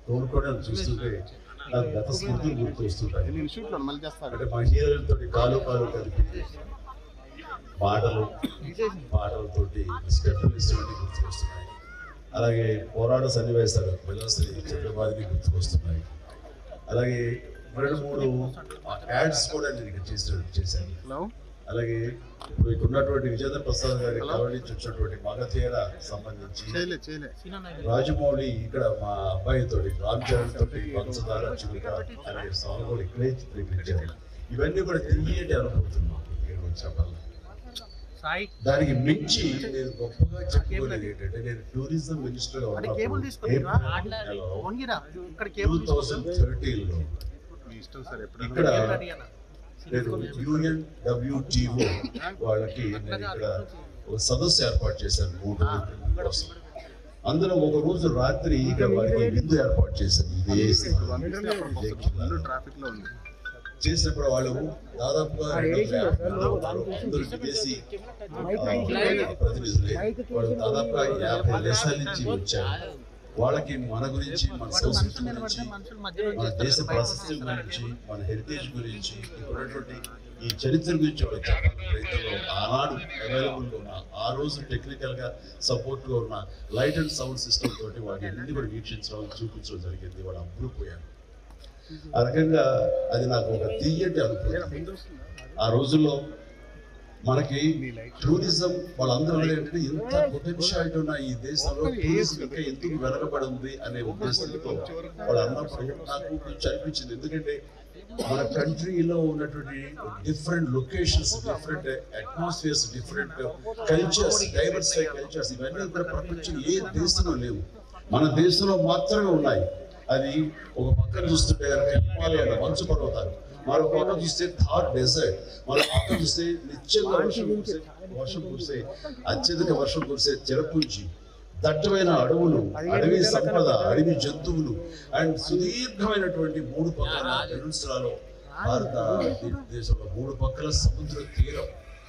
కోరుకోవడం చూస్తుంటే నాకు గత స్మృతులు గుర్తు వస్తుంటాయి నేను షూట్లో మళ్ళీ చేస్తాను అంటే మా హీరోలతో కాలు కాలు కలిపి పాటలు పాటలతోటి స్టెప్పులు ఇటువంటి గుర్తుకొస్తున్నాయి అలాగే పోరాట సన్నివేశాలు పిల్లశ్రీ చక్రపాదిని గుర్తుకొస్తున్నాయి అలాగే రెండు మూడు యాడ్స్ కూడా నేను ఇక్కడ చేసిన చేశాను హలో అలాగే ఇప్పుడు ఇక్కడ ఉన్నటువంటి విజేంద్ర ప్రసాద్ గారి కళ నుంచి వచ్చినటువంటి మగధీర సంబంధించి చేయలే చేయలే రాజమౌళి ఇక్కడ మా అబ్బాయితో రామ్ చరణ్ తోటి పంచదార చిలుక అనే సాంగ్ కూడా ఇక్కడే చిత్రీకరించారు ఇవన్నీ కూడా తిరిగి అనుకుంటున్నాం ఇక్కడ చెప్పాలి సాయి దానికి మించి నేను గొప్పగా చెప్పుకోలేదు ఏంటంటే నేను టూరిజం మినిస్టర్ గా అది కేబుల్ తీసుకొని రా. వంగిరా ఇక్కడ టూ కేబుల్ థౌసండ్ థర్టీన్ లో మీ ఇష్టం సార్ ఎప్పుడు ఇక్కడ అడిగాను నేను యూఎన్ డబ్ల్యూటీఓ వాళ్ళకి నేను ఇక్కడ ఒక సదస్సు ఏర్పాటు చేశాను మూడు రోజుల కోసం అందులో ఒక రోజు రాత్రి ఇక్కడ వారికి విందు ఏర్పాటు చేశాను ఇదే స్థలం, ఇదే కిల్లా. ట్రాఫిక్ లో ఉంది చేసినప్పుడు వాళ్ళు దాదాపుగా రెండు వందల యాభై మంది ఉన్నారు. అందరూ విదేశీ ఆ, ప్రతినిధులే వాళ్ళు దాదాపుగా యాభై దేశాల నుంచి వచ్చారు వాళ్ళకి మన గురించి మన సంస్కృతి గురించి మనుషుల మధ్యలో మన దేశ ప్రాశస్త్యం గురించి మన హెరిటేజ్ గురించి ఇప్పుడున్నటువంటి ఈ చరిత్ర గురించి వాళ్ళకి చెప్పాలని ప్రయత్నంలో ఆనాడు అవైలబుల్ గా ఉన్న ఆ రోజు టెక్నికల్ గా సపోర్ట్ గా ఉన్న లైట్ అండ్ సౌండ్ సిస్టమ్ తోటి వాటి అన్ని కూడా వీక్షించడం చూపించడం జరిగింది వాళ్ళు అప్పుడు పోయారు ఆ రకంగా అది నాకు ఒక తీయటి అనుభూతి ఆ రోజుల్లో మనకి టూరిజం వాళ్ళందరూ అనేది ఏంటంటే ఎంత పొటెన్షియాలిటీ ఉన్న ఈ దేశంలో టూరిజం ఇంకా ఎందుకు వెనకబడి ఉంది అనే ఉద్దేశంతో వాళ్ళు అన్నప్పుడు నాకు కొంచెం అనిపించింది ఎందుకంటే మన కంట్రీలో ఉన్నటువంటి different locations different atmospheres different cultures diversify cultures ఇవన్నీ కూడా ప్రపంచం ఏ దేశంలో లేవు మన దేశంలో మాత్రమే ఉన్నాయి అది ఒక పక్కన చూస్తుంటే కనుక హిమాలయాల మంచు పర్వతాలు మరో పక్క చూస్తే థార్ డెజర్ట్ మరో పక్క చూస్తే నిత్యంగా వర్షం కురిసే వర్షం కురిసే అత్యధిక వర్షం కురిసే చిరపుంచి దట్టమైన అడవులు అడవి సంపద అడవి జంతువులు అండ్ సుదీర్ఘమైనటువంటి మూడు పక్కల పెనున్సులాలో భారత దేశంలో మూడు పక్కల సముద్ర తీరం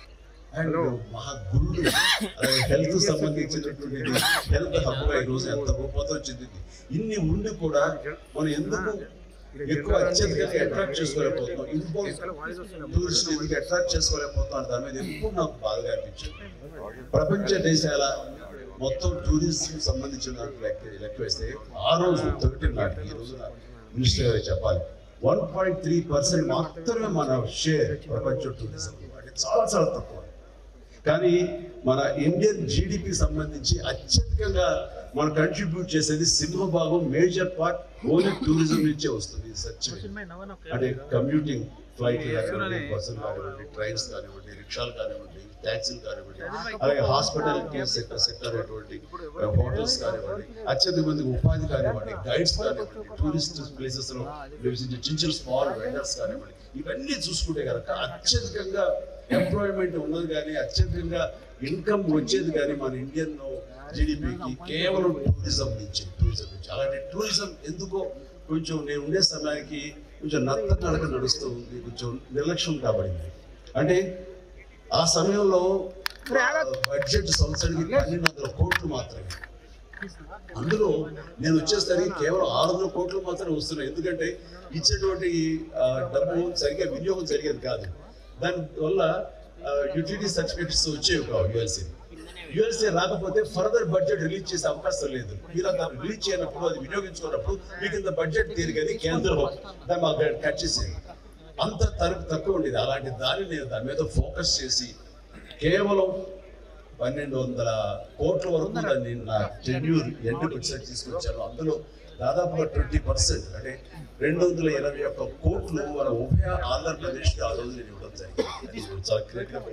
అండ్ మహా గుళ్ళు అలాగే హెల్త్ సంబంధించినటువంటి హెల్త్ హబ్ గా ఈ రోజు ఎంత రూపంతో చెందింది ఇన్ని ఉండి కూడా మనం ఎందుకు ఎక్కువ అత్యధికంగా అట్రాక్ట్ చేసుకోలేకపోతున్నాం ఇంపోర్ట్ టూరిస్ట్ ఎందుకు అట్రాక్ట్ చేసుకోలేకపోతున్నాం దాని మీద ఎక్కువ నాకు బాధగా అనిపించింది ప్రపంచ దేశాల మొత్తం టూరిజం సంబంధించిన దాంట్లో లెక్క లెక్క వేస్తే ఆ రోజు థర్టీన్ నాటికి ఈ రోజున మినిస్టర్ గారు చెప్పాలి వన్ పాయింట్ త్రీ పర్సెంట్ మాత్రమే మన షేర్ ప్రపంచ టూరిజం అంటే చాలా చాలా తక్కువ కానీ మన ఇండియన్ జీడిపి సంబంధించి అత్యధికంగా మన కంట్రిబ్యూట్ చేసేది సింహభాగం మేజర్ పార్ట్ ఓన్లీ టూరిజం నుంచే వస్తుంది ఇది సత్యమే అంటే కమ్యూటింగ్ ఫ్లైట్ కానివ్వండి బస్సులు కానివ్వండి ట్రైన్స్ కానివ్వండి రిక్షాలు కానివ్వండి ట్యాక్సీలు కానివ్వండి అలాగే హాస్పిటాలిటీ సెక్టర్ సెక్టర్ అటువంటి హోటల్స్ కానివ్వండి అత్యధిక మందికి ఉపాధి కానివ్వండి గైడ్స్ కానివ్వండి టూరిస్ట్ ప్లేసెస్ లో నివసించే చిన్న చిన్న స్మాల్ వెండర్స్ కానివ్వండి ఇవన్నీ చూసుకుంటే కనుక అత్యధికంగా ఎంప్లాయ్మెంట్ ఉన్నది కానీ అత్యధికంగా ఇన్కమ్ వచ్చేది కానీ మన ఇండియన్ జీడిపికి కేవలం టూరిజం నుంచి టూరిజం నుంచి అలాంటి టూరిజం ఎందుకో కొంచెం నేను ఉండే సమయానికి కొంచెం నత్త నడక నడుస్తూ ఉంది కొంచెం నిర్లక్ష్యం కాబడింది అంటే ఆ సమయంలో బడ్జెట్ సంవత్సరానికి పన్నెండు వందల కోట్లు మాత్రమే అందులో నేను వచ్చేసరికి కేవలం ఆరు వందల కోట్లు మాత్రమే వస్తున్నాయి ఎందుకంటే ఇచ్చేటువంటి ఆ, డబ్బు సరిగ్గా వినియోగం జరిగేది కాదు దానివల్ల యూటిలిటీ సర్టిఫికేట్స్ వచ్చేవి కావు యుఎల్సీ యుఎల్సీ రాకపోతే ఫర్దర్ బడ్జెట్ రిలీజ్ చేసే అవకాశం లేదు మీరు దాన్ని రిలీజ్ చేయనప్పుడు అది వినియోగించుకున్నప్పుడు మీకు ఇంత బడ్జెట్ తీరిగది కేంద్రం దాన్ని మాకు కట్ చేసేది అంత తరకు తక్కువ ఉండేది అలాంటి దాన్ని నేను దాని మీద ఫోకస్ చేసి కేవలం పన్నెండు వందల కోట్ల వరకు దాన్ని నా టెన్యూర్ ఎండుకు వచ్చేసరికి తీసుకొచ్చాను అందులో దాదాపుగా ట్వంటీ పర్సెంట్ అంటే రెండు వందల ఇరవై ఒక్క కోట్లు మన ఉభయ ఆంధ్రప్రదేశ్కి ఆ రోజు నేను ఇవ్వడం జరిగింది అది చాలా క్రిటికల్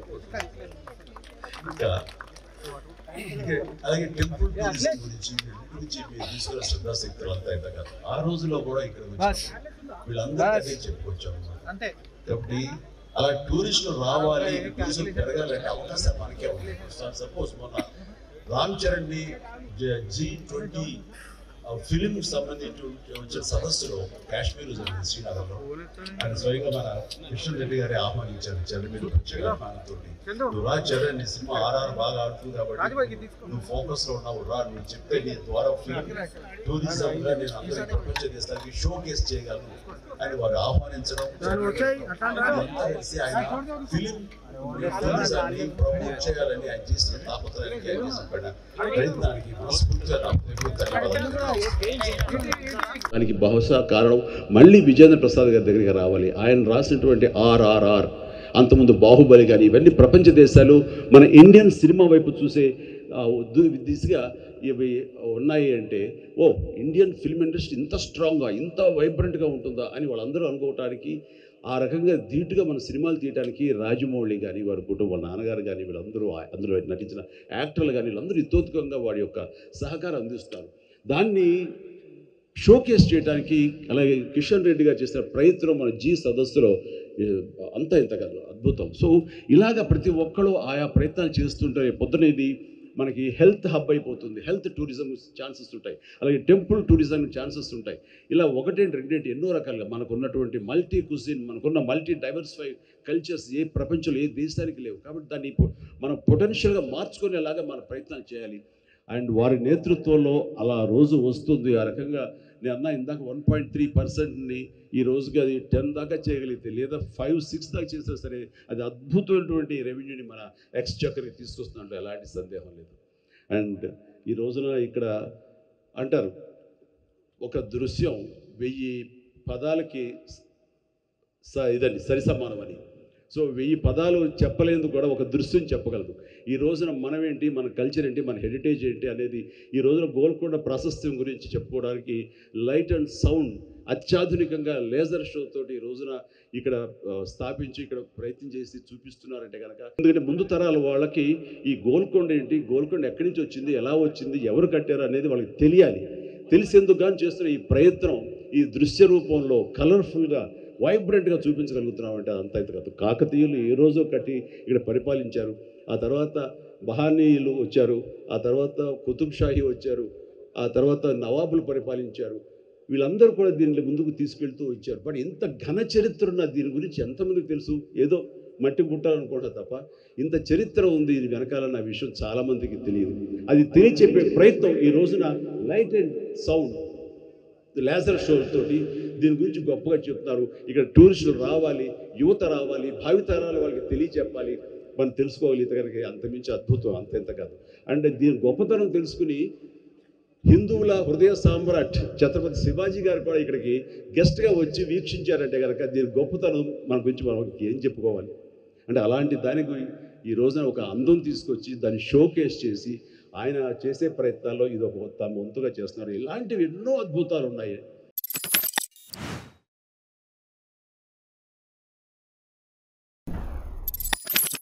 ఇంకా ఇంకా అలాగే టెంపుల్ టూరిజం గురించి వీటి గురించి మీరు తీసుకున్న శ్రద్ధాశక్తులు అంతా ఇంత కాదు ఆ రోజులో కూడా ఇక్కడ వచ్చి వీళ్ళందరికీ చెప్పుకొచ్చాము అంతే కాబట్టి అలా టూరిస్టులు రావాలి టూరిజం పెరగాలంటే అవకాశం మనకే ఉంది సపోజ్ మొన్న రామ్ చరణ్ ని జీ ట్వంటీ ఫిలిం సంబంధించి వచ్చిన సదస్సులో కాశ్మీర్ జరిగింది శ్రీనగర్లో ఆయన స్వయంగా మన కిషన్ రెడ్డి గారి ఆహ్వానించారు చరణ్ మీద ప్రత్యేక ఆహ్వానంతో నువ్వు రా చరణ్ నీ సినిమా ఆర్ఆర్ బాగా ఆడుతుంది కాబట్టి నువ్వు ఫోకస్ లో ఉన్నావు రా నువ్వు చెప్తే నీ ద్వారా ఫిలిం టూరిజం గా నేను అందరి ప్రపంచ దేశాలకి షో కేస్ చేయగలను అని వారు ఆహ్వానించడం ఇదంతా కలిసి ఆయన ఫిలిం టూరిజాన్ని ప్రమోట్ చేయాలని ఆయన చేసిన తాపత్రయానికి ఆయన చేసిన ప్రయత్నానికి మనస్ఫూర్తిగా నాకు ధన్యవాదాలు దానికి బహుశా కారణం మళ్ళీ విజేంద్ర ప్రసాద్ గారి దగ్గరికి రావాలి ఆయన రాసినటువంటి ఆర్ఆర్ఆర్ అంతకుముందు బాహుబలి కానీ ఇవన్నీ ప్రపంచ దేశాలు మన ఇండియన్ సినిమా వైపు చూసే ఆ, దు- దిశగా ఇవి ఉన్నాయి అంటే ఓ ఇండియన్ ఫిల్మ్ ఇండస్ట్రీ ఇంత స్ట్రాంగ్గా ఇంత వైబ్రెంట్గా ఉంటుందా అని వాళ్ళందరూ అనుకోవటానికి ఆ రకంగా ధీటుగా మన సినిమాలు తీయడానికి రాజమౌళి కానీ వారి కుటుంబం వాళ్ళ నాన్నగారు కానీ వీళ్ళందరూ ఆ- అందులో నటించిన యాక్టర్లు కానీ వీళ్ళందరూ ఇతోత్కంగా వారి యొక్క సహకారం అందిస్తారు దాన్ని షోకేస్ చేయడానికి అలాగే కిషన్ రెడ్డి గారు చేసిన ప్రయత్నం మన జీ సదస్సులో ఏ, అంత ఇంత కాదు అద్భుతం సో ఇలాగ ప్రతి ఒక్కళ్ళు ఆయా ప్రయత్నాలు చేస్తుంటే పొద్దున ఇది మనకి హెల్త్ హబ్ అయిపోతుంది హెల్త్ టూరిజం ఛాన్సెస్ ఉంటాయి అలాగే టెంపుల్ టూరిజం ఛాన్సెస్ ఉంటాయి ఇలా ఒకటేంటి రెండేంటి ఎన్నో రకాలుగా మనకు ఉన్నటువంటి మల్టీ కుజిన్ మనకున్న మల్టీ డైవర్సిఫై కల్చర్స్ ఏ ప్రపంచంలో ఏ దేశానికి లేవు కాబట్టి దాన్ని పొ- మనం పొటెన్షియల్గా మార్చుకునేలాగా మన ప్రయత్నాలు చేయాలి అండ్ వారి నేతృత్వంలో అలా రోజు వస్తుంది ఆ రకంగా నేను అన్నా ఇందాక వన్ పాయింట్ త్రీ పర్సెంట్ని ఈ రోజుకి అది టెన్ దాకా చేయగలిగితే లేదా ఫైవ్ సిక్స్ దాకా చేసినా సరే అది అద్భుతమైనటువంటి రెవెన్యూని మన ఎక్స్చక్కర్కి తీసుకొస్తున్నట్టు ఎలాంటి సందేహం లేదు అండ్ ఈ రోజున ఇక్కడ అంటారు ఒక దృశ్యం వెయ్యి పదాలకి స ఇదండి సరి సమానం అని సో వెయ్యి పదాలు చెప్పలేందుకు కూడా ఒక దృశ్యం చెప్పగలదు ఈ రోజున మనం ఏంటి మన కల్చర్ ఏంటి మన హెరిటేజ్ ఏంటి అనేది ఈ రోజున గోల్కొండ ప్రాశస్త్యం గురించి చెప్పుకోవడానికి లైట్ అండ్ సౌండ్ అత్యాధునికంగా లేజర్ షో తోటి ఈ రోజున ఇక్కడ ఆ, స్థాపించి ఇక్కడ ప్రయత్నం చేసి చూపిస్తున్నారంటే కనుక ఎందుకంటే ముందు తరాల వాళ్ళకి ఈ గోల్కొండ ఏంటి గోల్కొండ ఎక్కడి నుంచి వచ్చింది ఎలా వచ్చింది ఎవరు కట్టారు అనేది వాళ్ళకి తెలియాలి తెలిసేందుకు కానీ చేస్తున్న ఈ ప్రయత్నం ఈ దృశ్య రూపంలో కలర్ఫుల్గా వైబ్రెంట్గా చూపించగలుగుతున్నాం అంటే అదంతా ఇంత కాదు కాకతీయులు ఏ రోజో కట్టి ఇక్కడ పరిపాలించారు ఆ తర్వాత బహానీయులు వచ్చారు ఆ తర్వాత కుతుబ్ షాహీ వచ్చారు ఆ తర్వాత నవాబులు పరిపాలించారు వీళ్ళందరూ కూడా దీన్ని ముందుకు తీసుకెళ్తూ వచ్చారు బట్ ఇంత ఘన చరిత్ర ఉన్న దీని గురించి ఎంతమందికి తెలుసు ఏదో మట్టి పుట్టాలనుకుంటా తప్ప ఇంత చరిత్ర ఉంది ఇది వెనకాలన్న విషయం చాలామందికి తెలియదు అది తెలియచెప్పే ప్రయత్నం ఈ రోజున light and sound laser show తోటి దీని గురించి గొప్పగా చెప్తున్నారు ఇక్కడ టూరిస్టులు రావాలి యువత రావాలి భావితరాల వాళ్ళకి తెలియచెప్పాలి మనం తెలుసుకోగలిగితే కనుక అంతమించి అద్భుతం అంతెంత కాదు అండ్ దీని గొప్పతనం తెలుసుకుని హిందువుల హృదయ సామ్రాట్ ఛత్రపతి శివాజీ గారు కూడా ఇక్కడికి గెస్ట్గా వచ్చి వీక్షించారంటే కనుక దీని గొప్పతనం మన గురించి మనం ఏం చెప్పుకోవాలి అంటే అలాంటి దానికి ఈ రోజున ఒక అందం తీసుకొచ్చి దాన్ని షోకేస్ చేసి ఆయన చేసే ప్రయత్నాల్లో ఇది ఒక తమ వంతుగా చేస్తున్నారు ఇలాంటివి ఎన్నో అద్భుతాలు ఉన్నాయి